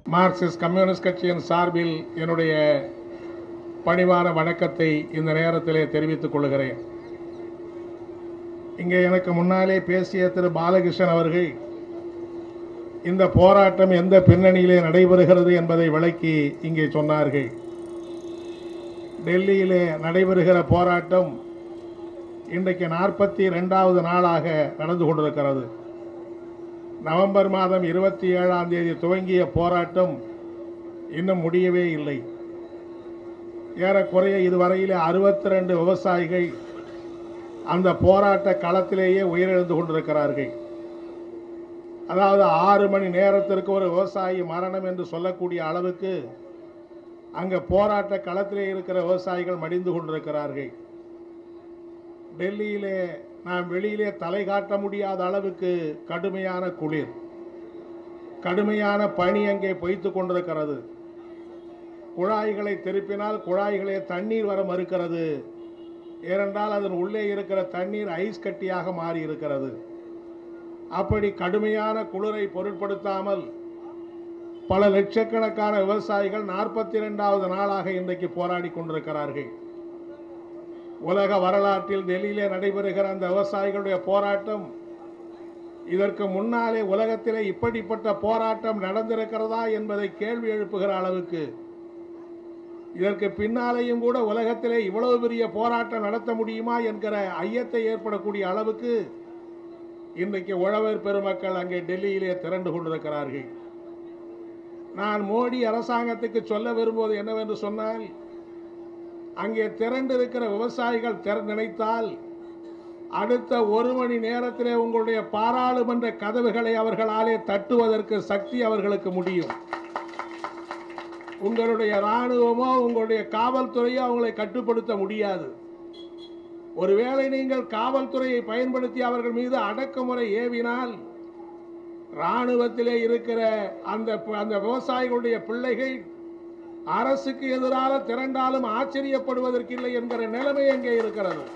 Marxist communist கட்சியின் சார்பில் என்னுடைய பணிவான வணக்கத்தை இந்த நேரத்திலே தெரிவித்துக் கொள்கிறேன் இங்கே எனக்கு முன்னாலே பேசிய திரு பாலகிருஷ்ணன் அவர்கள் இந்த போராட்டம் எந்த பின்னணியிலே நடைபெறுகிறது என்பதை விளக்கி இங்கே சொன்னார்கள் டெல்லியிலே நடைபெறுகிற போராட்டம் இன்றைக்கு நாற்பத்தி ரெண்டாவது நாளாக நடந்து கொண்டிருக்கிறது நவம்பர் மாதம் இருபத்தி ஏழாம் தேதி துவங்கிய போராட்டம் இன்னும் முடியவே இல்லை ஏறக்குறைய இதுவரையிலே அறுபத்தி ரெண்டு விவசாயிகள் அந்த போராட்ட களத்திலேயே உயிரிழந்து கொண்டிருக்கிறார்கள் அதாவது ஆறு மணி நேரத்திற்கு ஒரு விவசாயி மரணம் என்று சொல்லக்கூடிய அளவுக்கு அங்க போராட்ட களத்திலே இருக்கிற விவசாயிகள் மடிந்து கொண்டிருக்கிறார்கள் டெல்லியிலே நாம் வெளியிலே தலை காட்ட முடியாத அளவுக்கு கடுமையான குளிர் கடுமையான பனி அங்கே பொய்த்து கொண்டிருக்கிறது குழாய்களை திருப்பினால் குழாய்களே தண்ணீர் வர மறுக்கிறது ஏனென்றால் அதன் உள்ளே இருக்கிற தண்ணீர் ஐஸ் கட்டியாக மாறி இருக்கிறது அப்படி கடுமையான குளிரை பொருட்படுத்தாமல் பல லட்சக்கணக்கான விவசாயிகள் நாற்பத்தி இரண்டாவது நாளாக இன்றைக்கு போராடி கொண்டிருக்கிறார்கள் உலக வரலாற்றில் டெல்லியிலே நடைபெறுகிற அந்த விவசாயிகளுடைய போராட்டம் இதற்கு முன்னாலே உலகத்திலே இப்படிப்பட்ட போராட்டம் நடந்திருக்கிறதா என்பதை கேள்வி எழுப்புகிற அளவுக்கு இதற்கு பின்னாலேயும் கூட உலகத்திலே இவ்வளவு பெரிய போராட்டம் நடத்த முடியுமா என்கிற ஐயத்தை ஏற்படக்கூடிய அளவுக்கு இன்றைக்கு உழவர் பெருமக்கள் அங்கே டெல்லியிலே திரண்டு கொண்டிருக்கிறார்கள் நான் மோடி அரசாங்கத்துக்கு சொல்ல விரும்புவது என்னவென்று சொன்னால் அங்கே திரண்டிருக்கிற விவசாயிகள் திற நினைத்தால் அடுத்த ஒரு மணி நேரத்திலே உங்களுடைய பாராளுமன்ற கதவுகளை அவர்களாலே தட்டுவதற்கு சக்தி அவர்களுக்கு முடியும் உங்களுடைய ராணுவமோ உங்களுடைய காவல்துறையோ அவங்களை கட்டுப்படுத்த முடியாது ஒருவேளை நீங்கள் காவல்துறையை பயன்படுத்தி அவர்கள் மீது அடக்குமுறை ஏவினால் ராணுவத்திலே இருக்கிற அந்த அந்த விவசாயிகளுடைய பிள்ளைகள் அரசுக்கு எதிராக திரண்டாலும் ஆச்சரியப்படுவதற்கில்லை என்கிற நிலைமை அங்கே இருக்கிறது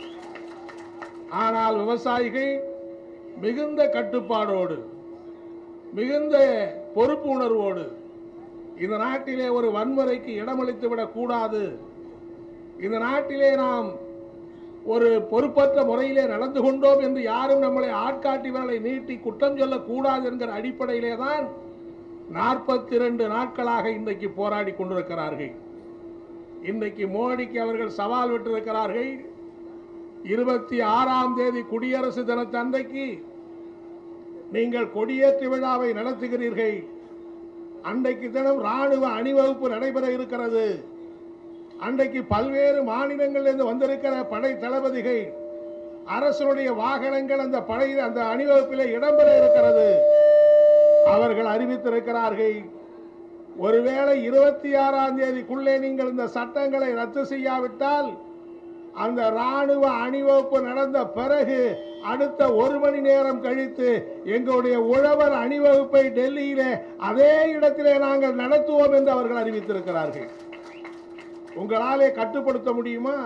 ஆனால் விவசாயிகள் மிகுந்த கட்டுப்பாடோடு மிகுந்த பொறுப்பு உணர்வோடு இந்த நாட்டிலே ஒரு வன்முறைக்கு இடமளித்து விடக் கூடாது இந்த நாட்டிலே நாம் ஒரு பொறுப்பற்ற முறையிலே நடந்து கொண்டோம் என்று யாரும் நம்மளை ஆட்காட்டி விரலை நீட்டி குற்றம் சொல்லக்கூடாது என்கிற அடிப்படையிலே தான் நாற்பத்தி ரெண்டு நாட்களாக இன்றைக்கு போராடி கொண்டிருக்கிறார்கள் இன்றைக்கு மோடிக்கு அவர்கள் சவால் விட்டிருக்கிறார்கள் இருபத்தி ஆறாம் தேதி குடியரசு தினத்தன்றைக்கு நீங்கள் கொடியேற்று விழாவை நடத்துகிறீர்கள் அன்றைக்கு தினம் ராணுவ அணிவகுப்பு நடைபெற இருக்கிறது அன்றைக்கு பல்வேறு மாநிலங்களிலிருந்து வந்திருக்கிற படை தளபதிகள் அரசனுடைய வாகனங்கள் அந்த படை அந்த அணிவகுப்பிலே இடம்பெற இருக்கிறது அவர்கள் அறிவித்திருக்கிறார்கள் ஒருவேளை இருபத்தி ஆறாம் தேதிக்குள்ளே நீங்கள் இந்த சட்டங்களை ரத்து செய்யாவிட்டால் அந்த ராணுவ அணிவகுப்பு நடந்த பிறகு அடுத்த ஒரு மணி நேரம் கழித்து எங்களுடைய உழவர் அணிவகுப்பை டெல்லியிலே அதே இடத்திலே நாங்கள் நடத்துவோம் என்று அவர்கள் அறிவித்திருக்கிறார்கள் உங்களாலே கட்டுப்படுத்த முடியுமா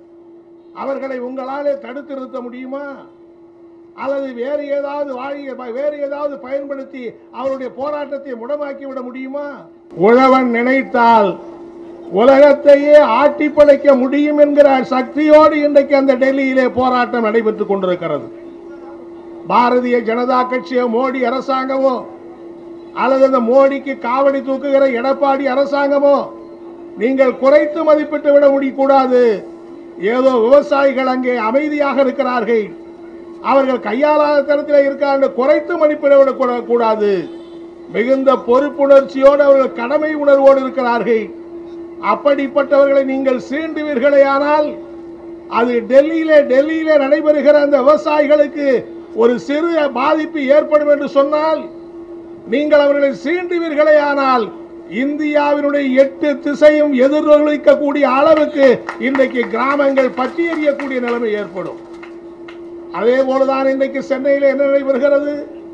அவர்களை உங்களாலே தடுத்து நிறுத்த முடியுமா அல்லது வேறு ஏதாவது வாழிய வேறு ஏதாவது பயன்படுத்தி அவருடைய போராட்டத்தை முடமாக்கி விட முடியுமா உழவன் நினைத்தால் உலகத்தையே ஆட்டி படைக்க முடியும் என்கிற சக்தியோடு இன்றைக்கு அந்த டெல்லியிலே போராட்டம் நடைபெற்றுக் கொண்டிருக்கிறது பாரதிய ஜனதா கட்சியோ மோடி அரசாங்கமோ அல்லது அந்த மோடிக்கு காவடி தூக்குகிற எடப்பாடி அரசாங்கமோ நீங்கள் குறைத்து மதிப்பிட்டு விட முடியக்கூடாது ஏதோ விவசாயிகள் அங்கே அமைதியாக இருக்கிறார்கள் அவர்கள் கையாளாத தரத்தில் இருக்கிறார்கள் குறைத்து மதிப்பிட விடக்கூட- கூடாது மிகுந்த பொறுப்புணர்ச்சியோடு அவர்கள் கடமை உணர்வோடு இருக்கிறார்கள் அப்படிப்பட்டவர்களை நீங்கள் சீண்டுவீர்களே ஆனால் அது டெல்லியிலே டெல்லியிலே நடைபெறுகிற அந்த விவசாயிகளுக்கு ஒரு சிறு பாதிப்பு ஏற்படும் என்று சொன்னால் நீங்கள் அவர்களை சீண்டுவீர்களே ஆனால் இந்தியாவினுடைய எட்டு திசையும் எதிரொலிக்கக்கூடிய அளவுக்கு இன்றைக்கு கிராமங்கள் பற்றி எறியக்கூடிய நிலைமை ஏற்படும் அதே போலதான் இன்றைக்கு சென்னையில் என்ன நடைபெறுகிறது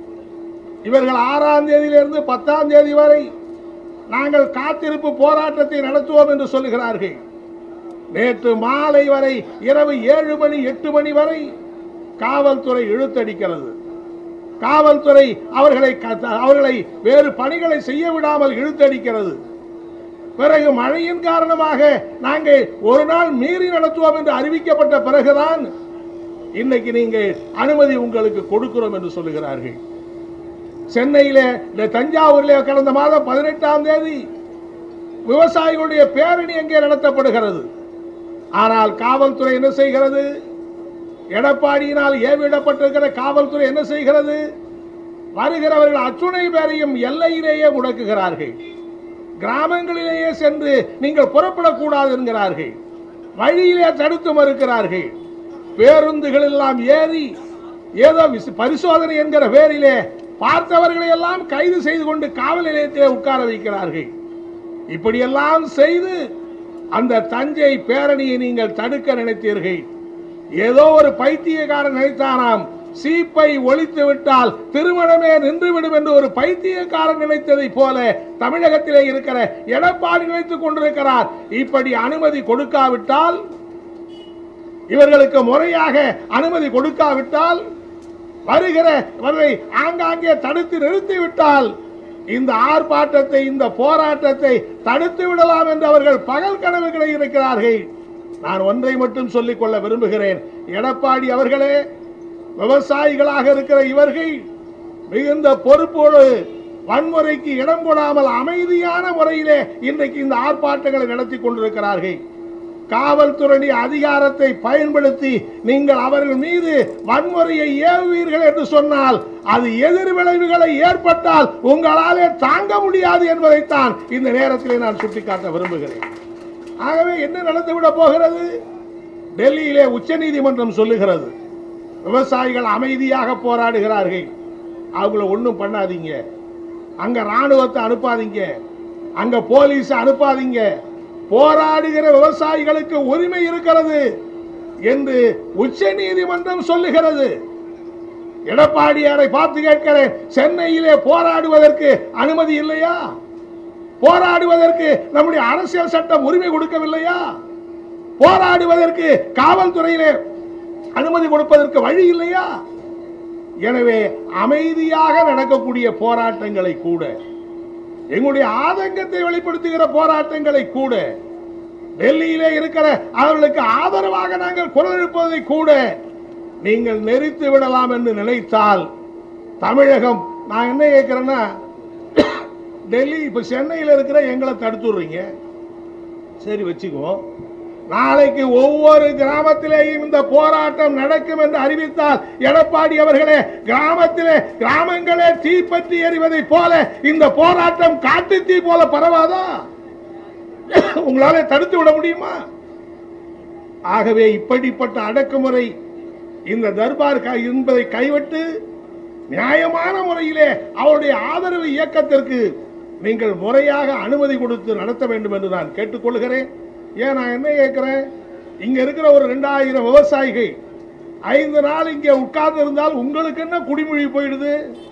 இவர்கள் ஆறாம் தேதியிலிருந்து பத்தாம் தேதி வரை நாங்கள் காத்திருப்பு போராட்டத்தை நடத்துவோம் என்று சொல்லுகிறார்கள் நேற்று மாலை வரை இரவு ஏழு மணி எட்டு மணி வரை காவல்துறை இழுத்தடிக்கிறது காவல்துறை அவர்களை க- அவர்களை வேறு பணிகளை செய்ய விடாமல் இழுத்தடிக்கிறது பிறகு மழையின் காரணமாக நாங்கள் ஒரு நாள் மீறி நடத்துவோம் என்று அறிவிக்கப்பட்ட பிறகுதான் இன்னைக்கு நீங்க அனுமதி உங்களுக்கு கொடுக்கிறோம் என்று சொல்லுகிறார்கள் சென்னையில இந்த தஞ்சாவூரில் கடந்த மாதம் பதினெட்டாம் தேதி விவசாயிகளுடைய பேரணி எங்கே நடத்தப்படுகிறது ஆனால் காவல்துறை என்ன செய்கிறது எடப்பாடியினால் ஏவிடப்பட்டிருக்கிற காவல்துறை என்ன செய்கிறது வருகிறவர்கள் அத்துணை பேரையும் எல்லையிலேயே முடக்குகிறார்கள் கிராமங்களிலேயே சென்று நீங்கள் புறப்படக்கூடாது என்கிறார்கள் வழியிலே தடுத்து மறுக்கிறார்கள் பேருந்துகள் எல்லாம் ஏறி ஏதோ விச- பரிசோதனை என்கிற பேரிலே பார்த்தவர்களை எல்லாம் கைது செய்து கொண்டு காவல் நிலையத்திலே உட்கார வைக்கிறார்கள் இப்படியெல்லாம் செய்து அந்த தஞ்சை பேரணியை நீங்கள் தடுக்க நினைத்தீர்கள் ஏதோ ஒரு பைத்தியக்காரன் நினைத்தானாம் சீப்பை ஒழித்து விட்டால் திருமணமே நின்றுவிடும் என்று ஒரு பைத்தியக்காரன் நினைத்ததை போல தமிழகத்திலே இருக்கிற எடப்பாடி நினைத்துக் கொண்டிருக்கிறார் இப்படி அனுமதி கொடுக்காவிட்டால் இவர்களுக்கு முறையாக அனுமதி கொடுக்காவிட்டால் வருகிற வரை ஆங்காங்கே தடுத்து நிறுத்திவிட்டால் இந்த ஆர்ப்பாட்டத்தை இந்த போராட்டத்தை தடுத்து விடலாம் என்று அவர்கள் பகல் கனவுகளை இருக்கிறார்கள் நான் ஒன்றை மட்டும் சொல்லிக் கொள்ள விரும்புகிறேன் எடப்பாடி அவர்களே விவசாயிகளாக இருக்கிற இவர்கள் மிகுந்த பொறுப்போடு வன்முறைக்கு இடம் கொடாமல் அமைதியான முறையிலே இன்றைக்கு இந்த ஆர்ப்பாட்டங்களை நடத்தி கொண்டிருக்கிறார்கள் காவல்துறை அதிகாரத்தை பயன்படுத்தி நீங்கள் அவர்கள் மீது வன்முறையை ஏவுவீர்கள் என்று சொன்னால் அது எதிர் விளைவுகளை ஏற்பட்டால் உங்களாலே தாங்க முடியாது என்பதைத்தான் இந்த நேரத்திலே நான் சுட்டிக்காட்ட விரும்புகிறேன் ஆகவே என்ன நடந்துவிட போகிறது டெல்லியிலே உச்சநீதிமன்றம் சொல்லுகிறது விவசாயிகள் அமைதியாக போராடுகிறார்கள் அவங்கள ஒன்றும் பண்ணாதீங்க அங்க ராணுவத்தை அனுப்பாதீங்க அங்க போலீஸ் அனுப்பாதீங்க போராடுகிற விவசாயிகளுக்கு உரிமை இருக்கிறது என்று உச்ச நீதிமன்றம் சொல்லுகிறது எடப்பாடியாரை பார்த்து கேட்கிறேன் சென்னையிலே போராடுவதற்கு அனுமதி இல்லையா போராடுவதற்கு நம்முடைய அரசியல் சட்டம் உரிமை கொடுக்கவில்லையா போராடுவதற்கு காவல்துறையிலே அனுமதி கொடுப்பதற்கு வழி இல்லையா எனவே அமைதியாக நடக்கக்கூடிய போராட்டங்களை கூட எங்களுடைய ஆதங்கத்தை வெளிப்படுத்துகிற போராட்டங்களை கூட டெல்லியிலே இருக்கிற அவர்களுக்கு ஆதரவாக நாங்கள் குரல் எழுப்பதை கூட நீங்கள் நெறித்து விடலாம் என்று நினைத்தால் தமிழகம் நான் என்ன கேட்கிறேன்னா டெல்லி இப்ப சென்னையில் இருக்கிற எங்களை தடுத்துடுறீங்க சரி வச்சுக்குவோம் நாளைக்கு ஒவ்வொரு கிராமத்திலேயும் இந்த போராட்டம் நடக்கும் என்று அறிவித்தால் எடப்பாடி அவர்களே கிராமத்திலே கிராமங்களே தீப்பற்றி எறிவதை போல இந்த போராட்டம் காட்டு தீ போல பரவாதா உங்களால தடுத்து விட முடியுமா ஆகவே இப்படிப்பட்ட அடக்குமுறை இந்த தர்பார் க- என்பதை கைவிட்டு நியாயமான முறையிலே அவருடைய ஆதரவு இயக்கத்திற்கு நீங்கள் முறையாக அனுமதி கொடுத்து நடத்த வேண்டும் என்று நான் கேட்டுக்கொள்கிறேன் ஏன் நான் என்ன கேட்கிறேன் இங்க இருக்கிற ஒரு ரெண்டாயிரம் விவசாயிகள் ஐந்து நாள் இங்கே உட்கார்ந்து இருந்தால் உங்களுக்கு என்ன குடிமொழி போயிடுது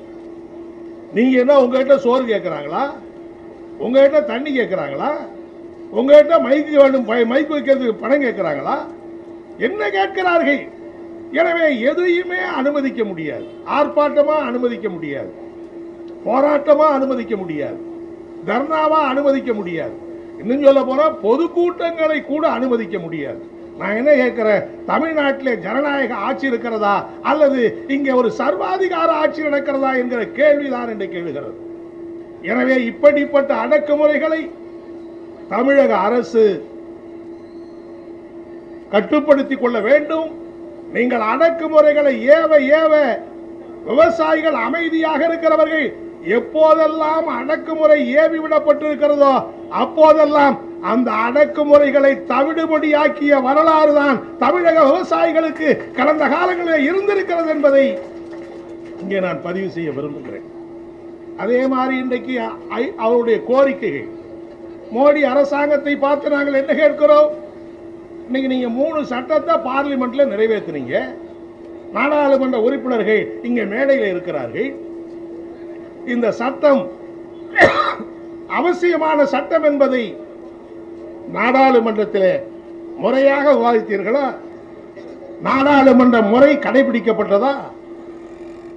நீங்க என்ன உங்ககிட்ட சோறு கேட்கறாங்களா உங்ககிட்ட தண்ணி கேட்கறாங்களா உங்ககிட்ட மைக்கு வேண்டும் பை- மைக் வைக்கிறதுக்கு பணம் கேட்கறாங்களா என்ன கேட்கிறார்கள் எனவே எதையுமே அனுமதிக்க முடியாது ஆர்ப்பாட்டமா அனுமதிக்க முடியாது போராட்டமா அனுமதிக்க முடியாது தர்ணாவா அனுமதிக்க முடியாது இன்னும் சொல்ல போனா பொதுக்கூட்டங்களை கூட அனுமதிக்க முடியாது நான் என்ன கேட்கிறேன் தமிழ்நாட்டிலே ஜனநாயக ஆட்சி இருக்கிறதா அல்லது இங்கே ஒரு சர்வாதிகார ஆட்சி நடக்கிறதா என்கிற கேள்விதான் என்று கேளுகிறது எனவே இப்படிப்பட்ட அடக்குமுறைகளை தமிழக அரசு கட்டுப்படுத்திக் கொள்ள வேண்டும் நீங்கள் அடக்குமுறைகளை ஏவ ஏவ விவசாயிகள் அமைதியாக இருக்கிறவர்கள் எப்போதெல்லாம் அடக்குமுறை ஏவி விடப்பட்டிருக்கிறதோ அப்போதெல்லாம் அந்த அடக்குமுறைகளை தவிடுபடியாக்கிய வரலாறு தான் தமிழக விவசாயிகளுக்கு கடந்த காலங்களில் இருந்திருக்கிறது என்பதை இங்கே நான் பதிவு செய்ய விரும்புகிறேன் அதே மாதிரி இன்றைக்கு ஐ- அவருடைய கோரிக்கைகள் மோடி அரசாங்கத்தை பார்த்து நாங்கள் என்ன கேட்கிறோம் இன்னைக்கு நீங்க மூணு சட்டத்தை பார்லிமெண்ட்ல நிறைவேற்றினீங்க நாடாளுமன்ற உறுப்பினர்கள் இங்க மேடையில் இருக்கிறார்கள் இந்த சட்டம் அவசியமான சட்டம் என்பதை நாடாளுமன்றத்தில் முறையாக விவாதித்தீர்களா நாடாளுமன்ற முறை கடைபிடிக்கப்பட்டதா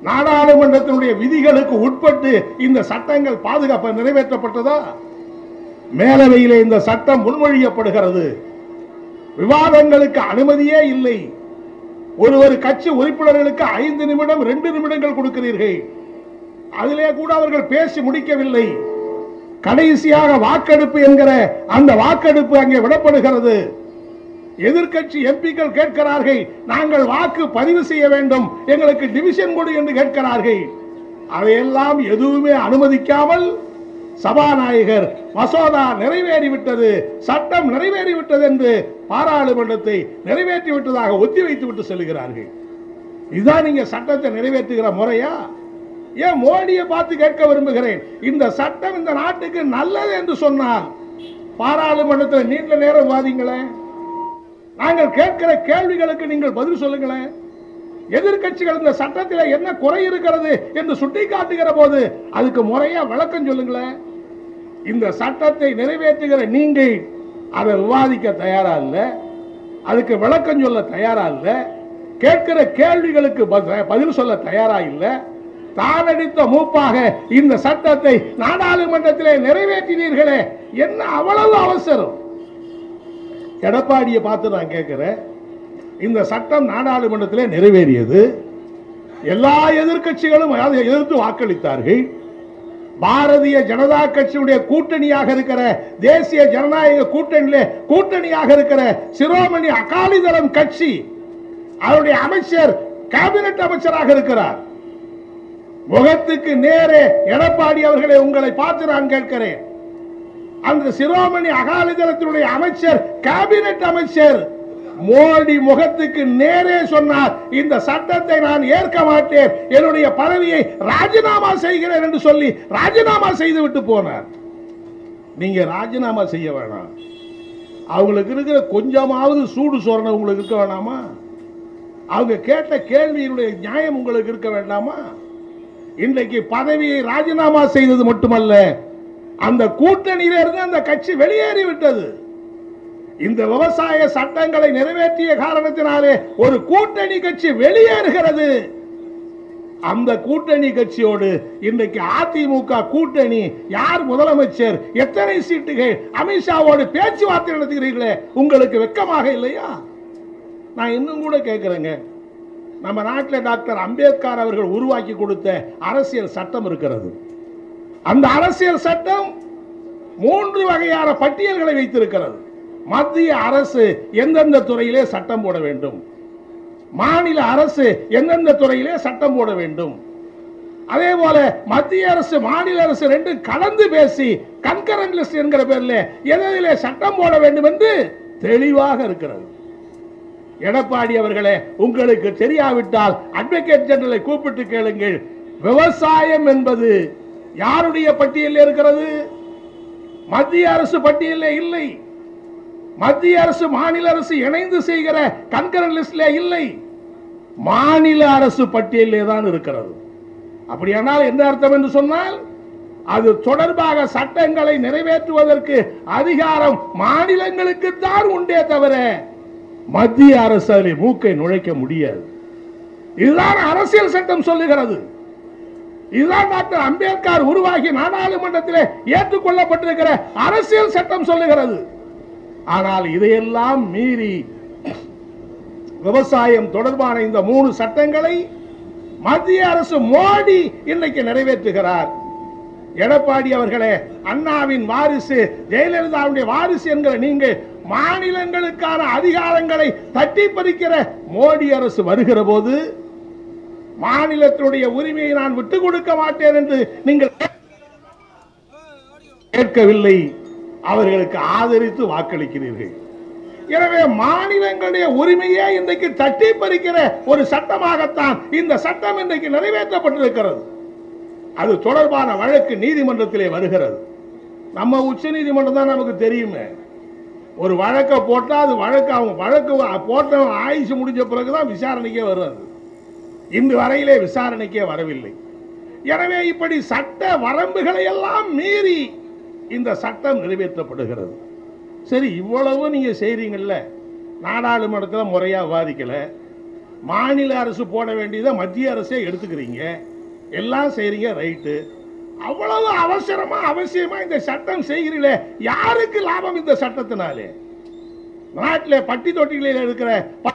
நாடாளுமன்றத்தினுடைய விதிகளுக்கு உட்பட்டு இந்த சட்டங்கள் பாதுகாப்பு நிறைவேற்றப்பட்டதா மேலவையிலே இந்த சட்டம் முன்மொழியப்படுகிறது விவாதங்களுக்கு அனுமதியே இல்லை ஒரு ஒரு கட்சி உறுப்பினர்களுக்கு ஐந்து நிமிடம் ரெண்டு நிமிடங்கள் கொடுக்கிறீர்கள் அதிலே கூட அவர்கள் பேசி முடிக்கவில்லை கடைசியாக வாக்கெடுப்பு என்கிற அந்த வாக்கெடுப்பு அங்கே விடப்படுகிறது எதிர்க்கட்சி எம்பிக்கள் கேட்கிறார்கள் நாங்கள் வாக்கு பதிவு செய்ய வேண்டும் எங்களுக்கு டிவிஷன் கொடு என்று கேட்கிறார்கள் அதையெல்லாம் எதுவுமே அனுமதிக்காமல் சபாநாயகர் மசோதா நிறைவேறிவிட்டது சட்டம் நிறைவேறிவிட்டது என்று பாராளுமன்றத்தை நிறைவேற்றி விட்டதாக ஒத்தி வைத்து விட்டு செல்கிறார்கள் இதுதான் நீங்க சட்டத்தை நிறைவேற்றுகிற முறையா ஏன் மோடியை பார்த்து கேட்க விரும்புகிறேன் இந்த சட்டம் இந்த நாட்டுக்கு நல்லது என்று சொன்னால் பாராளுமன்றத்தில் நீண்ட நேரம் வாதிங்களேன் நாங்கள் கேட்கிற கேள்விகளுக்கு நீங்கள் பதில் சொல்லுங்களேன் எதிர்க்கட்சிகள் இந்த சட்டத்தில் என்ன குறை இருக்கிறது என்று சுட்டிக்காட்டுகிற போது அதுக்கு முறையா விளக்கம் சொல்லுங்களேன் இந்த சட்டத்தை நிறைவேற்றுகிற நீங்கள் அதை விவாதிக்க தயாரா இல்ல அதுக்கு விளக்கம் சொல்ல தயாரா இல்ல கேட்கிற கேள்விகளுக்கு ப- பதில் சொல்ல தயாரா இல்ல தானடித்த மூப்பாக இந்த சட்டத்தை நாடாளுமன்றத்திலே நிறைவேற்றினீர்களே என்ன அவ்வளவு அவசரம் எடப்பாடியை பார்த்து நான் கேட்கிறேன் இந்த சட்டம் நாடாளுமன்றத்திலே நிறைவேறியது எல்லா எதிர்க்கட்சிகளும் அதை எதிர்த்து வாக்களித்தார்கள் பாரதிய ஜனதா கட்சியுடைய கூட்டணியாக இருக்கிற தேசிய ஜனநாயக கூட்டணியிலே கூட்டணியாக இருக்கிற சிரோமணி அகாலிதளம் கட்சி அவருடைய அமைச்சர் கேபினட் அமைச்சராக இருக்கிறார் முகத்துக்கு நேரே எடப்பாடி அவர்களை உங்களை பார்த்து நான் கேட்கிறேன் அந்த சிரோமணி அகாலிதளத்தினுடைய அமைச்சர் கேபினட் அமைச்சர் மோடி முகத்துக்கு நேரே சொன்னார் இந்த சட்டத்தை நான் ஏற்க மாட்டேன் என்னுடைய பதவியை ராஜினாமா செய்கிறேன் என்று சொல்லி ராஜினாமா செய்து விட்டு போனார் நீங்க ராஜினாமா செய்ய வேணாம் அவங்களுக்கு இருக்கிற கொஞ்சமாவது சூடு சொரணை உங்களுக்கு இருக்க வேணாமா அவங்க கேட்ட கேள்வியினுடைய நியாயம் உங்களுக்கு இருக்க வேண்டாமா இன்றைக்கு பதவியை ராஜினாமா செய்தது மட்டுமல்ல அந்த கூட்டணியில இருந்து அந்த கட்சி வெளியேறி விட்டது இந்த விவசாய சட்டங்களை நிறைவேற்றிய காரணத்தினாலே ஒரு கூட்டணி கட்சி வெளியேறுகிறது அந்த கூட்டணி கட்சியோடு இன்றைக்கு அதிமுக கூட்டணி யார் முதலமைச்சர் எத்தனை சீட்டுகள் அமித்ஷாவோடு பேச்சுவார்த்தை நடத்துகிறீர்களே உங்களுக்கு வெக்கமாக இல்லையா நான் இன்னும் கூட கேட்கிறேங்க நம்ம நாட்டில் டாக்டர் அம்பேத்கர் அவர்கள் உருவாக்கி கொடுத்த அரசியல் சட்டம் இருக்கிறது அந்த அரசியல் சட்டம் மூன்று வகையான பட்டியல்களை வைத்திருக்கிறது மத்திய அரசு எந்தெந்த துறையிலே சட்டம் போட வேண்டும் மாநில அரசு எந்தெந்த துறையிலே சட்டம் போட வேண்டும் அதே போல மத்திய அரசு மாநில அரசு ரெண்டும் கலந்து பேசி கன்கரண்ட் லிஸ்ட் என்கிற பேர்ல எதிலே சட்டம் போட வேண்டும் என்று தெளிவாக இருக்கிறது எடப்பாடி அவர்களே உங்களுக்கு தெரியாவிட்டால் அட்வொகேட் ஜெனரலை கூப்பிட்டு கேளுங்கள் விவசாயம் என்பது யாருடைய பட்டியலில் இருக்கிறது மத்திய அரசு பட்டியலில் இல்லை மத்திய அரசு மாநில அரசு இணைந்து செய்கிற கன்கரன் லிஸ்ட்ல இல்லை மாநில அரசு பட்டியலிலே தான் இருக்கிறது அப்படியானால் என்ன அர்த்தம் என்று சொன்னால் அது தொடர்பாக சட்டங்களை நிறைவேற்றுவதற்கு அதிகாரம் மாநிலங்களுக்கு தான் உண்டே தவிர மத்திய அரசு அதில் மூக்கை நுழைக்க முடியாது இதுதான் அரசியல் சட்டம் சொல்லுகிறது இதுதான் டாக்டர் அம்பேத்கர் உருவாகி நாடாளுமன்றத்திலே ஏற்றுக்கொள்ளப்பட்டிருக்கிற அரசியல் சட்டம் சொல்லுகிறது ஆனால் இதையெல்லாம் மீறி விவசாயம் தொடர்பான இந்த மூணு சட்டங்களை மத்திய அரசு மோடி இன்னைக்கு நிறைவேற்றுகிறார் எடப்பாடி அவர்களே அண்ணாவின் வாரிசு ஜெயலலிதாவுடைய வாரிசு என்கிற நீங்கள் மாநிலங்களுக்கான அதிகாரங்களை தட்டி பறிக்கிற மோடி அரசு வருகிற போது மாநிலத்தினுடைய உரிமையை நான் விட்டுக் கொடுக்க மாட்டேன் என்று நீங்கள் கேட்கவில்லை அவர்களுக்கு ஆதரித்து வாக்களிக்கிறீர்கள் எனவே மாநிலங்களுடைய உரிமையே இன்றைக்கு தட்டி பறிக்கிற ஒரு சட்டமாகத்தான் இந்த சட்டம் இன்றைக்கு நிறைவேற்றப்பட்டிருக்கிறது அது தொடர்பான வழக்கு நீதிமன்றத்திலே வருகிறது நம்ம உச்ச நீதிமன்றம் தான் நமக்கு தெரியுமே ஒரு வழக்கை போட்டா அது வழக்கு அவங்க வழக்கு போட்டவன் ஆயுசு முடிஞ்ச பிறகுதான் விசாரணைக்கே வருது இன்று வரையிலே விசாரணைக்கே வரவில்லை எனவே இப்படி சட்ட வரம்புகளை எல்லாம் மீறி இந்த சட்டம் நிறைவேற்றப்படுகிறது சரி இவ்வளவு நீங்க செய்றீங்கல்ல நாடாளுமன்றத்தில் முறையா விவாதிக்கல மாநில அரசு போட வேண்டியதை மத்திய அரசே எடுத்துக்கிறீங்க எல்லாம் செய்றீங்க ரைட்டு அவ்வளவு அவசரமா அவசியமா இந்த சட்டம் செய்கிறீங்களே யாருக்கு லாபம் இந்த சட்டத்தினாலே நாட்டில் பட்டி தொட்டிகளில் இருக்கிற ப-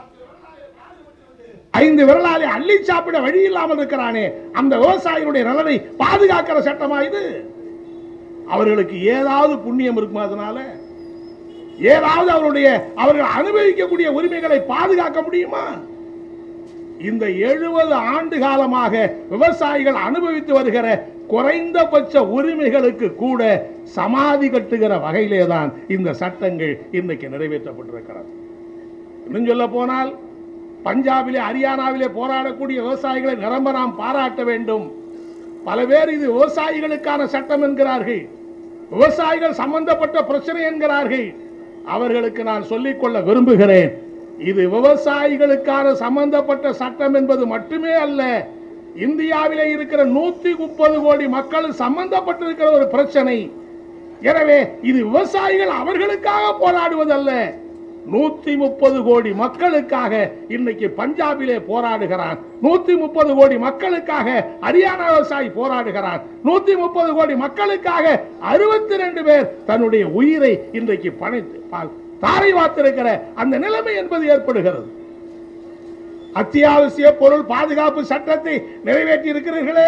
ஐந்து விரலாலே அள்ளி சாப்பிட வழி இல்லாமல் இருக்கிறானே அந்த விவசாயிகளுடைய நலனை பாதுகாக்கிற சட்டமா இது அவர்களுக்கு ஏதாவது புண்ணியம் இருக்குமா அதனால ஏதாவது அவருடைய அவர்கள் அனுபவிக்கக்கூடிய உரிமைகளை பாதுகாக்க முடியுமா இந்த எழுபது ஆண்டு காலமாக விவசாயிகள் அனுபவித்து வருகிற குறைந்தபட்ச உரிமைகளுக்கு கூட சமாதி கட்டுகிற வகையிலே தான் இந்த சட்டங்கள் இன்னைக்கு நிறைவேற்றப்பட்டிருக்கிறது இன்னும் சொல்ல போனால் பஞ்சாபிலே ஹரியானாவிலே போராடக்கூடிய விவசாயிகளை நிரம்ப நாம் பாராட்ட வேண்டும் பல பேர் இது விவசாயிகளுக்கான சட்டம் என்கிறார்கள் விவசாயிகள் சம்பந்தப்பட்ட பிரச்சனை என்கிறார்கள் அவர்களுக்கு நான் சொல்லிக்கொள்ள விரும்புகிறேன் இது விவசாயிகளுக்கான சம்பந்தப்பட்ட சட்டம் என்பது மட்டுமே அல்ல இந்தியாவிலே இருக்கிற நூத்தி முப்பது கோடி மக்கள் சம்பந்தப்பட்டிருக்கிற ஒரு பிரச்சனை எனவே இது விவசாயிகள் அவர்களுக்காக போராடுவதல்ல நூத்தி முப்பது கோடி மக்களுக்காக இன்னைக்கு பஞ்சாபிலே போராடுகிறான் நூத்தி முப்பது கோடி மக்களுக்காக ஹரியானா விவசாயி போராடுகிறான் நூத்தி முப்பது கோடி மக்களுக்காக அறுபத்தி ரெண்டு பேர் தன்னுடைய உயிரை இன்றைக்கு பணைத்து பா- தாரை வாத்திருக்கிற அந்த நிலைமை என்பது ஏற்படுகிறது அத்தியாவசிய பொருள் பாதுகாப்பு சட்டத்தை நிறைவேற்றி இருக்கிறீர்களே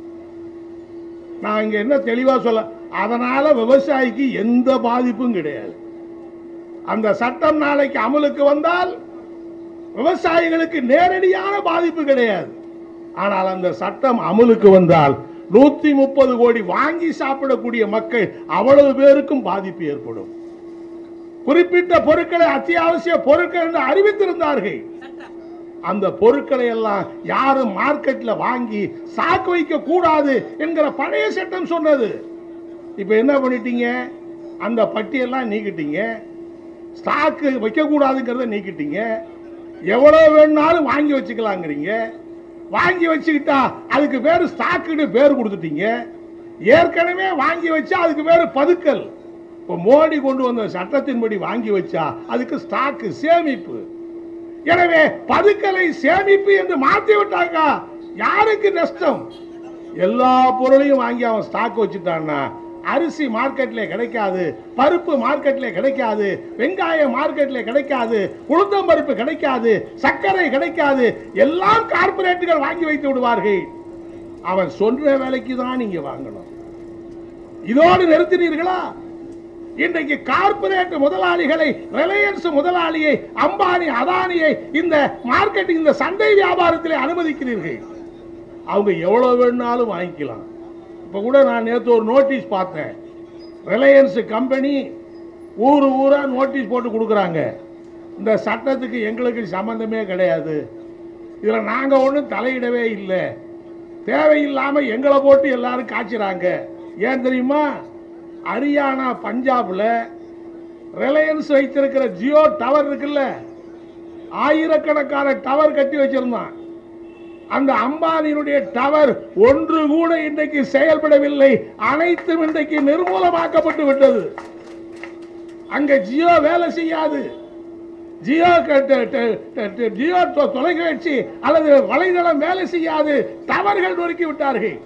நான் இங்க என்ன தெளிவா சொல்ல அதனால விவசாயிக்கு எந்த பாதிப்பும் கிடையாது அந்த சட்டம் நாளைக்கு அமலுக்கு வந்தால் விவசாயிகளுக்கு நேரடியான பாதிப்பு கிடையாது ஆனால் அந்த சட்டம் அமலுக்கு வந்தால் நூத்தி முப்பது கோடி வாங்கி சாப்பிடக்கூடிய மக்கள் அவ்வளவு பேருக்கும் பாதிப்பு ஏற்படும் குறிப்பிட்ட பொருட்களை அத்தியாவசிய பொருட்கள் என்று அறிவித்திருந்தார்கள் அந்த பொருட்களை எல்லாம் யாரும் மார்க்கெட்ல வாங்கி சாக்கு வைக்க கூடாது என்கிற பழைய சட்டம் சொன்னது இப்ப என்ன பண்ணிட்டீங்க அந்த பட்டியெல்லாம் நீக்கிட்டீங்க ஸ்டாக்கு வைக்க கூடாதுங்கிறத நீக்கிட்டீங்க எவ்வளவு வேணும்னாலும் வாங்கி வச்சுக்கலாங்கிறீங்க வாங்கி வச்சுக்கிட்டா அதுக்கு பேரு ஸ்டாக்குன்னு பேர் கொடுத்துட்டீங்க ஏற்கனவே வாங்கி வச்சா அதுக்கு பேரு பதுக்கல் இப்போ மோடி கொண்டு வந்த சட்டத்தின்படி வாங்கி வச்சா அதுக்கு ஸ்டாக்கு சேமிப்பு எனவே பதுக்கலை சேமிப்பு என்று மாத்தி விட்டாங்க யாருக்கு நஷ்டம் எல்லா பொருளையும் வாங்கி அவன் ஸ்டாக் வச்சுட்டான்னா அரிசி மார்க்கெட்ல கிடைக்காது பருப்பு மார்க்கெட்ல கிடைக்காது வெங்காயம் மார்க்கெட்ல கிடைக்காது உளுத்தம் பருப்பு கிடைக்காது சர்க்கரை கிடைக்காது எல்லாம் கார்ப்பரேட்டுகள் வாங்கி வைத்து விடுவார்கள் அவன் சொன்ன வேலைக்கு தான் நீங்க வாங்கணும் இதோடு நிறுத்தினீர்களா இன்றைக்கு கார்ப்பரேட் முதலாளிகளை ரிலையன்ஸ் முதலாளியை அம்பானி அதானியை இந்த மார்க்கெட்டிங் இந்த சந்தை வியாபாரத்திலே அனுமதிக்கிறீர்கள் அவங்க எவ்வளவு வேணாலும் வாங்கிக்கலாம் இப்ப கூட நான் நேற்று ஒரு நோட்டீஸ் பார்த்தேன் ரிலையன்ஸ் கம்பெனி ஊர் ஊரா நோட்டீஸ் போட்டு கொடுக்குறாங்க இந்த சட்டத்துக்கு எங்களுக்கு சம்பந்தமே கிடையாது இதுல நாங்க ஒன்றும் தலையிடவே இல்லை தேவையில்லாம எங்களை போட்டு எல்லாரும் காய்ச்சுறாங்க ஏன் தெரியுமா ஹரியானா பஞ்சாப்ல ரிலையன்ஸ் வைத்திருக்கிற ஜியோ டவர் இருக்குல்ல ஆயிரக்கணக்கான டவர் கட்டி வச்சிருந்தான் அந்த அம்பானியினுடைய டவர் ஒன்று கூட இன்றைக்கு செயல்படவில்லை அனைத்தும் இன்றைக்கு நிர்மூலமாக்கப்பட்டு விட்டது அங்க ஜியோ வேலை செய்யாது ஜியோ க- ட- ட- ட- ட- ஜியோ தொ- தொலைக்காட்சி அல்லது வலைதளம் வேலை செய்யாது டவர்கள் நொறுக்கி விட்டார்கள்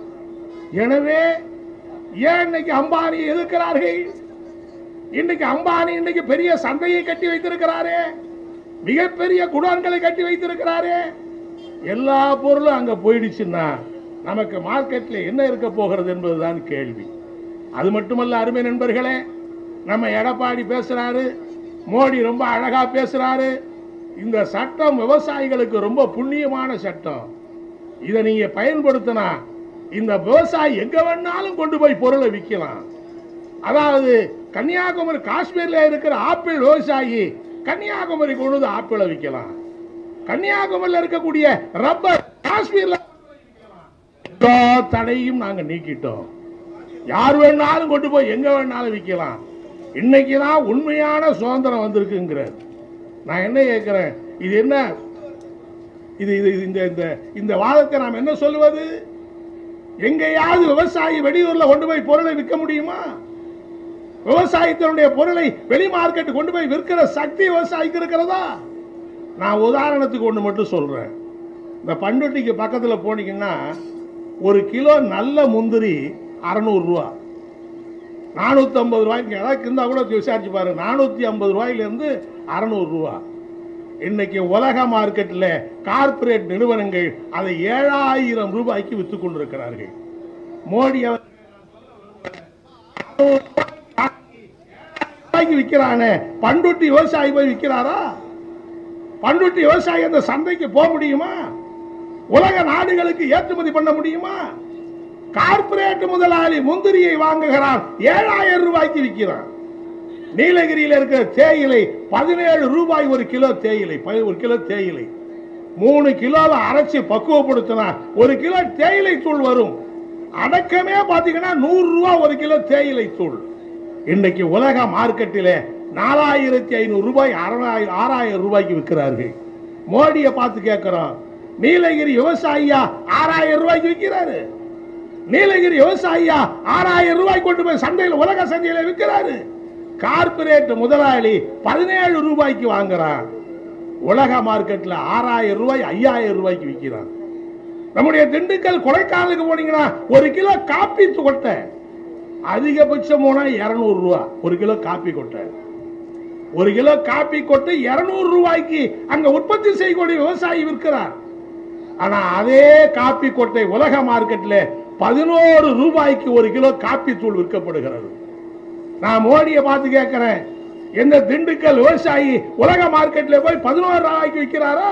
எனவே ஏன் இன்னைக்கு அம்பானியை எதிர்க்கிறார்கள் இன்னைக்கு அம்பானி இன்னைக்கு பெரிய சந்தையை கட்டி வைத்திருக்கிறாரே மிகப்பெரிய குடோன்களை கட்டி வைத்திருக்கிறாரே எல்லா பொருளும் அங்க போயிடுச்சுன்னா நமக்கு மார்க்கெட்ல என்ன இருக்க போகிறது என்பதுதான் கேள்வி அது மட்டுமல்ல அருமை நண்பர்களே நம்ம எடப்பாடி பேசுறாரு மோடி ரொம்ப அழகா பேசுறாரு இந்த சட்டம் விவசாயிகளுக்கு ரொம்ப புண்ணியமான சட்டம் இதை நீங்க பயன்படுத்தினா இந்த விவசாயி எங்க வேணாலும் கொண்டு போய் பொருளை விற்கலாம் அதாவது கன்னியாகுமரி காஷ்மீர்ல இருக்கிற ஆப்பிள் விவசாயி கன்னியாகுமரி கொண்டு வந்து ஆப்பிளை விற்கலாம் கன்னியாகுமரியில் இருக்கக்கூடிய ரப்பர் காஷ்மீர்ல எல்லா தடையும் நாங்க நீக்கிட்டோம் யார் வேணாலும் கொண்டு போய் எங்க வேணாலும் விற்கலாம் இன்னைக்கு தான் உண்மையான சுதந்திரம் வந்திருக்குங்கிறார் நான் என்ன கேட்கிறேன் இது என்ன இது இது இது- இந்த இந்த இந்த வாதத்தை நாம் என்ன சொல்லுவது எங்கேயாவது விவசாயி வெளியூர்ல கொண்டு போய் பொருளை விற்க முடியுமா விவசாயத்தினுடைய பொருளை வெளி மார்க்கெட் கொண்டு போய் விற்கிற சக்தி விவசாயிக்கு இருக்கிறதா நான் உதாரணத்துக்கு ஒன்று மட்டும் சொல்கிறேன் இந்த பண்ருட்டிக்கு பக்கத்தில் போனீங்கன்னா ஒரு கிலோ நல்ல முந்திரி அறநூறுரூவா நானூற்றம்பது ரூபாய்க்கு ஏதாவது இருந்தால் கூட விசாரிச்சு பாருங்க நானூற்றி ஐம்பது ரூபாயிலேருந்து அறநூறுரூவா இன்னைக்கு உலக மார்க்கெட்டில் கார்ப்பரேட் நிறுவனங்கள் அதை ஏழாயிரம் ரூபாய்க்கு விற்று கொண்டிருக்கிறார்கள் மோடி அவர் ரூபாய்க்கு விற்கிறானே பண்ருட்டி விவசாயி போய் விற்கிறாரா பண்ருட்டி விவசாயி அந்த சந்தைக்கு போக முடியுமா உலக நாடுகளுக்கு ஏற்றுமதி பண்ண முடியுமா கார்ப்பரேட் முதலாளி முந்திரியை வாங்குகிறான் ஏழாயிரம் ரூபாய்க்கு விற்கிறான் நீலகிரியில் இருக்கிற தேயிலை பதினேழு ரூபாய் ஒரு கிலோ தேயிலை பதி- ஒரு கிலோ தேயிலை மூணு கிலோவை அரைச்சி பக்குவப்படுத்தினா ஒரு கிலோ தேயிலை தூள் வரும் அடக்கமே பாத்தீங்கன்னா நூறு ரூபாய் ஒரு கிலோ தேயிலை தூள் இன்னைக்கு உலக மார்க்கெட்டிலே நாலாயிரத்தி ஐநூறு ரூபாய் அறநாயிரம் ஆறாயிரம் ரூபாய்க்கு விற்கிறார்கள் மோடியை பார்த்து கேட்கிறோம் நீலகிரி விவசாயியா ஆறாயிரம் ரூபாய்க்கு விற்கிறாரு நீலகிரி விவசாயியா ஆறாயிரம் ரூபாய் கொண்டு போய் சந்தையில் உலக சந்தையில விற்கிறாரு கார்ப்பரேட் முதலாளி பதினேழு ரூபாய்க்கு வாங்குறான் உலக மார்க்கெட்ல ஆறாயிரம் ரூபாய் ஐயாயிரம் ரூபாய்க்கு விற்கிறான் நம்முடைய திண்டுக்கல் கொடைக்கானலுக்கு போனீங்கன்னா ஒரு கிலோ காப்பி கொட்டை அதிகபட்சம் போனா இருநூறு ரூபா ஒரு கிலோ காப்பி கொட்டை ஒரு கிலோ காப்பி கொட்டை இருநூறு ரூபாய்க்கு அங்க உற்பத்தி செய்யக்கூடிய விவசாயி விற்கிறார் ஆனா அதே காப்பி கொட்டை உலக மார்க்கெட்ல பதினோரு ரூபாய்க்கு ஒரு கிலோ காப்பி தூள் விற்கப்படுகிறது நான் மோடியை பார்த்து கேட்கிறேன் எந்த திண்டுக்கல் விவசாயி உலக மார்க்கெட்ல போய் பதினோரு ரூபாய்க்கு விற்கிறாரா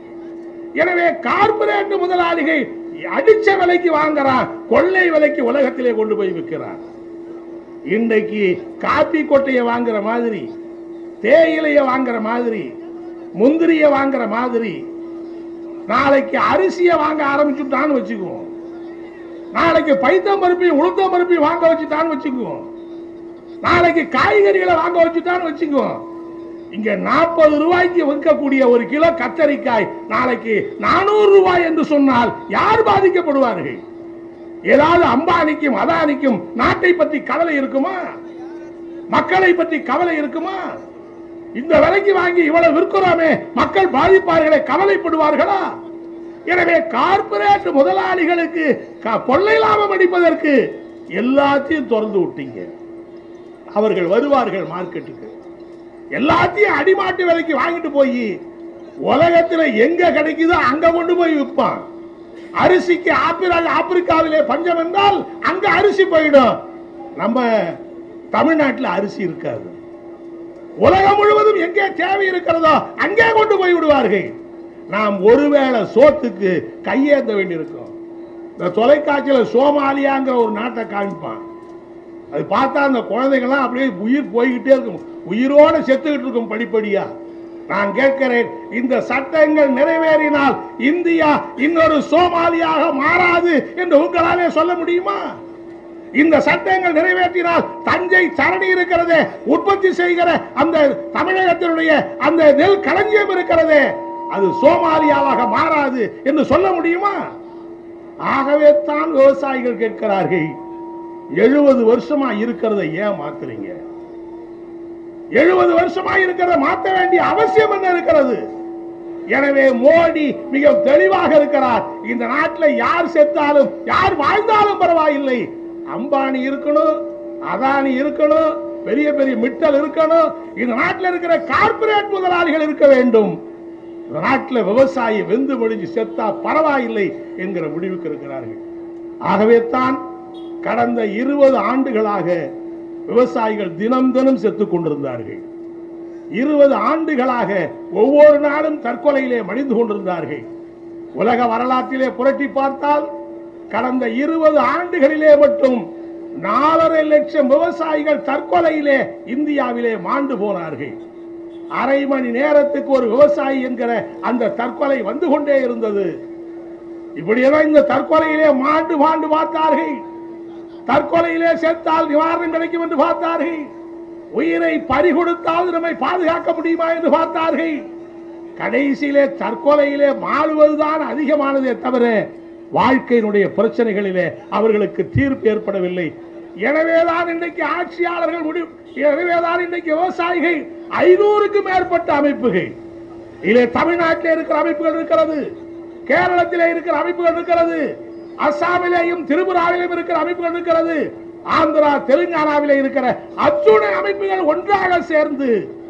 எனவே கார்ப்பரேட் முதலாளிகள் அடிச்ச விலைக்கு வாங்குறான் கொள்ளை விலைக்கு உலகத்திலே கொண்டு போய் விற்கிறான் இன்றைக்கு காப்பி கொட்டையை வாங்குற மாதிரி தேயிலைய வாங்குற மாதிரி முந்திரிய வாங்குற மாதிரி நாளைக்கு அரிசியை வாங்க ஆரம்பிச்சுட்டான்னு வச்சுக்குவோம் நாளைக்கு பைத்தம் பருப்பையும் உளுத்தம் பருப்பையும் வாங்க வச்சுட்டான்னு வச்சுக்குவோம் நாளைக்கு காய்கறிகளை வாங்க வச்சுட்டான்னு வச்சுக்குவோம் இங்க நாற்பது ரூபாய்க்கு விற்கக்கூடிய ஒரு கிலோ கத்தரிக்காய் நாளைக்கு நானூறு ரூபாய் என்று சொன்னால் யார் பாதிக்கப்படுவார்கள் ஏதாவது அம்பானிக்கும் அதானிக்கும் நாட்டை பற்றி கவலை இருக்குமா மக்களை பற்றி கவலை இருக்குமா இந்த விலைக்கு வாங்கி இவ்வளவு விற்கிறோமே மக்கள் பாதிப்பார்களே கவலைப்படுவார்களா எனவே கார்ப்பரேட் முதலாளிகளுக்கு க- கொள்ளை லாபம் அடிப்பதற்கு எல்லாத்தையும் திறந்து விட்டீங்க அவர்கள் வருவார்கள் மார்க்கெட்டுக்கு எல்லாத்தையும் அடிமாட்டு விலைக்கு வாங்கிட்டு போய் உலகத்துல எங்க கிடைக்குதோ அங்க கொண்டு போய் விற்பான் அரிசிக்கு ஆப்பிரா ஆப்பிரிக்காவிலே பஞ்சம் என்றால் அங்க அரிசி போயிடும் நம்ம தமிழ்நாட்டில் அரிசி இருக்காது உலகம் முழுவதும் எங்கே தேவை இருக்கிறதோ அங்கே கொண்டு போய் விடுவார்கள் நாம் ஒருவேளை சோத்துக்கு கையேந்த வேண்டியிருக்கும் இந்த தொலைக்காட்சியில் சோமாலியாங்கிற ஒரு நாட்டை காமிப்பான் அது பார்த்தா அந்த குழந்தைங்களாம் அப்படியே உயிர் போய்கிட்டே இருக்கும் உயிரோட செத்துக்கிட்டு இருக்கும் படிப்படியா நான் கேட்கிறேன் இந்த சட்டங்கள் நிறைவேறினால் இந்தியா இன்னொரு சோமாலியாக மாறாது என்று உங்களாலே சொல்ல முடியுமா இந்த சட்டங்கள் நிறைவேற்றினால் தஞ்சை சரணி இருக்கிறதே உற்பத்தி செய்கிற அந்த தமிழகத்தினுடைய அந்த நெல் களஞ்சியம் இருக்கிறதே அது சோமாலியாவாக மாறாது என்று சொல்ல முடியுமா ஆகவே தான் விவசாயிகள் கேட்கிறார்கள் எழுபது வருஷமா இருக்கிறத ஏன் மாத்துறீங்க எழுபது வருஷமா இருக்கிறத மாத்த வேண்டிய அவசியம் என்ன இருக்கிறது எனவே மோடி மிக தெளிவாக இருக்கிறார் இந்த நாட்டில் யார் செத்தாலும் யார் வாழ்ந்தாலும் பரவாயில்லை அம்பானி இருக்கணும் அதானி இருக்கணும் பெரிய பெரிய மிட்டல் இருக்கணும் இந்த நாட்டில் இருக்கிற கார்ப்பரேட் முதலாளிகள் இருக்க வேண்டும் இந்த நாட்டில் விவசாயி வெந்து முடிஞ்சு செத்தா பரவாயில்லை என்கிற முடிவுக்கு இருக்கிறார்கள் ஆகவே தான் கடந்த இருபது ஆண்டுகளாக விவசாயிகள் தினம் தினம் செத்துக் கொண்டிருந்தார்கள் இருபது ஆண்டுகளாக ஒவ்வொரு நாளும் தற்கொலையிலே மடிந்து கொண்டிருந்தார்கள் உலக வரலாற்றிலே புரட்டி பார்த்தால் கடந்த இருபது ஆண்டுகளிலே மட்டும் நாலரை லட்சம் விவசாயிகள் தற்கொலையிலே இந்தியாவிலே மாண்டு போனார்கள் அரை மணி நேரத்துக்கு ஒரு விவசாயி என்கிற அந்த தற்கொலை வந்து கொண்டே இருந்தது இப்படியெல்லாம் இந்த தற்கொலையிலே மாண்டு மாண்டு பார்த்தார்கள் தற்கொலையிலே செத்தால் நிவாரணம் கிடைக்கும் என்று பார்த்தார்கள் உயிரை பறிகொடுத்தால் நம்மை பாதுகாக்க முடியுமா என்று பார்த்தார்கள் கடைசியிலே தற்கொலையிலே மாறுவதுதான் அதிகமானதே தவிர வாழ்க்கையினுடைய பிரச்சனைகளிலே அவர்களுக்கு தீர்ப்பு ஏற்படவில்லை எனவேதான் இன்றைக்கு ஆட்சியாளர்கள் முடிவு எனவேதான் இன்றைக்கு விவசாயிகள் ஐநூறுக்கும் மேற்பட்ட அமைப்புகள் இதிலே தமிழ்நாட்டிலே இருக்கிற அமைப்புகள் இருக்கிறது கேரளத்திலே இருக்கிற அமைப்புகள் இருக்கிறது அஸ்ஸாமிலேயும் திரிபுராவிலும் இருக்கிற அமைப்புகள் இருக்கிறது ஆந்திரா தெலுங்கானாவிலே இருக்கிற அத்துணை அமைப்புகள் ஒன்றாக சேர்ந்து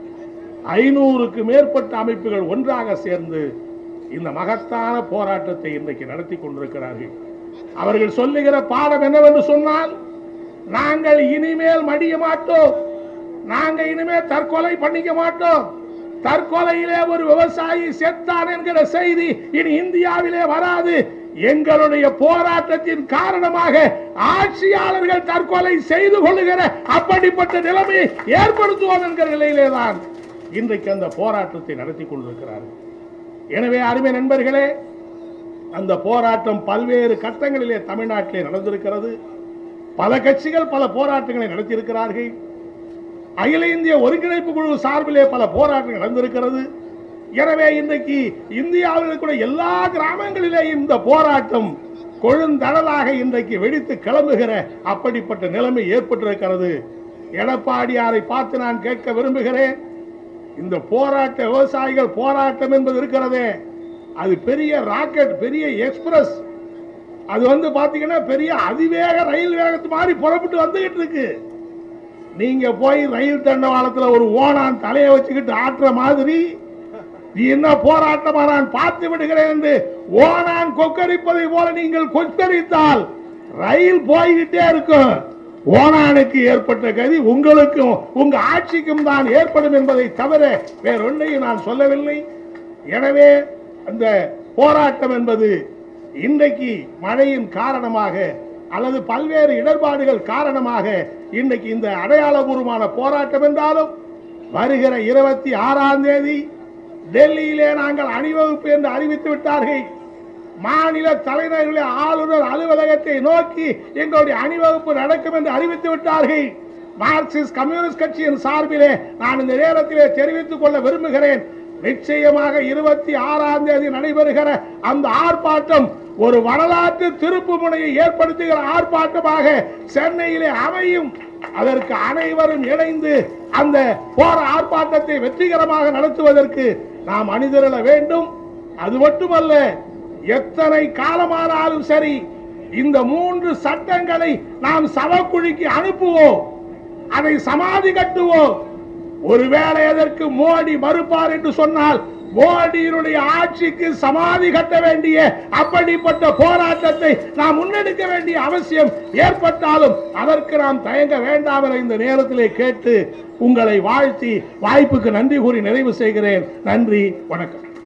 ஐநூறுக்கு மேற்பட்ட அமைப்புகள் ஒன்றாக சேர்ந்து இந்த மகத்தான போராட்டத்தை இன்றைக்கு நடத்தி கொண்டிருக்கிறார்கள் அவர்கள் சொல்லுகிற பாடம் என்னவென்று சொன்னால் நாங்கள் இனிமேல் மடிய மாட்டோம் நாங்க இனிமேல் தற்கொலை பண்ணிக்க மாட்டோம் தற்கொலையிலே ஒரு விவசாயி செத்தான் என்கிற செய்தி இனி இந்தியாவிலே வராது எங்களுடைய போராட்டத்தின் காரணமாக ஆட்சியாளர்கள் தற்கொலை செய்து கொள்ளுகிற அப்படிப்பட்ட நிலைமையை ஏற்படுத்துவோம் என்கிற நிலையிலே தான் இன்றைக்கு அந்த போராட்டத்தை நடத்தி கொண்டிருக்கிறார்கள் எனவே அருமை நண்பர்களே அந்த போராட்டம் பல்வேறு கட்டங்களிலே தமிழ்நாட்டிலே நடந்திருக்கிறது பல கட்சிகள் பல போராட்டங்களை நடத்தியிருக்கிறார்கள் அகில இந்திய ஒருங்கிணைப்பு குழு சார்பிலே பல போராட்டங்கள் நடந்திருக்கிறது எனவே இன்றைக்கு இந்தியாவில் கூட எல்லா கிராமங்களிலே இந்த போராட்டம் கொழுந்தடலாக இன்றைக்கு வெடித்து கிளம்புகிற அப்படிப்பட்ட நிலைமை ஏற்பட்டிருக்கிறது எடப்பாடியாரை பார்த்து நான் கேட்க விரும்புகிறேன் இந்த போராட்ட விவசாயிகள் போராட்டம் என்பது இருக்கிறதே அது பெரிய ராக்கெட் பெரிய எக்ஸ்பிரஸ் அது வந்து பாத்தீங்கன்னா பெரிய அதிவேக ரயில் வேகத்து மாதிரி புறப்பட்டு வந்துகிட்டு இருக்கு நீங்க போய் ரயில் தண்டவாளத்துல ஒரு ஓனான் தலையை வச்சுக்கிட்டு ஆட்டுற மாதிரி நீ என்ன போராட்டமா நான் பார்த்து விடுகிறேன் என்று ஓனான் கொக்கரிப்பதை போல நீங்கள் கொக்கரித்தால் ரயில் போய்கிட்டே இருக்கும் ஓனானுக்கு ஏற்பட்ட கதி உங்களுக்கும் உங்க ஆட்சிக்கும் தான் ஏற்படும் என்பதை தவிர வேறொன்றையும் நான் சொல்லவில்லை எனவே அந்த போராட்டம் என்பது இன்றைக்கு மழையின் காரணமாக அல்லது பல்வேறு இடர்பாடுகள் காரணமாக இன்றைக்கு இந்த அடையாளபூர்வமான போராட்டம் என்றாலும் வருகிற இருபத்தி ஆறாம் தேதி டெல்லியிலே நாங்கள் அணிவகுப்பு என்று அறிவித்து விட்டார்கள் மாநில தலைநகரிலே ஆளுநர் அலுவலகத்தை நோக்கி எங்களுடைய அணிவகுப்பு நடக்கும் என்று அறிவித்து விட்டார்கள் மார்க்சிஸ்ட் கம்யூனிஸ்ட் கட்சியின் சார்பிலே நான் இந்த நேரத்திலே தெரிவித்துக் கொள்ள விரும்புகிறேன் நிச்சயமாக இருபத்தி ஆறாம் தேதி நடைபெறுகிற அந்த ஆர்ப்பாட்டம் ஒரு வரலாற்று திருப்பு முனையை ஏற்படுத்துகிற ஆர்ப்பாட்டமாக சென்னையிலே அமையும் அதற்கு அனைவரும் இணைந்து அந்த போற ஆர்ப்பாட்டத்தை வெற்றிகரமாக நடத்துவதற்கு நாம் அணிதிரள வேண்டும் அது மட்டுமல்ல எத்தனை காலமானாலும் சரி இந்த மூன்று சட்டங்களை நாம் சவக்குழிக்கு அனுப்புவோம் அதை சமாதி கட்டுவோம் ஒருவேளை அதற்கு மோடி மறுப்பார் என்று சொன்னால் மோடியினுடைய ஆட்சிக்கு சமாதி கட்ட வேண்டிய அப்படிப்பட்ட போராட்டத்தை நாம் முன்னெடுக்க வேண்டிய அவசியம் ஏற்பட்டாலும் அதற்கு நாம் தயங்க வேண்டாம் என இந்த நேரத்திலே கேட்டு உங்களை வாழ்த்தி வாய்ப்புக்கு நன்றி கூறி நிறைவு செய்கிறேன் நன்றி வணக்கம்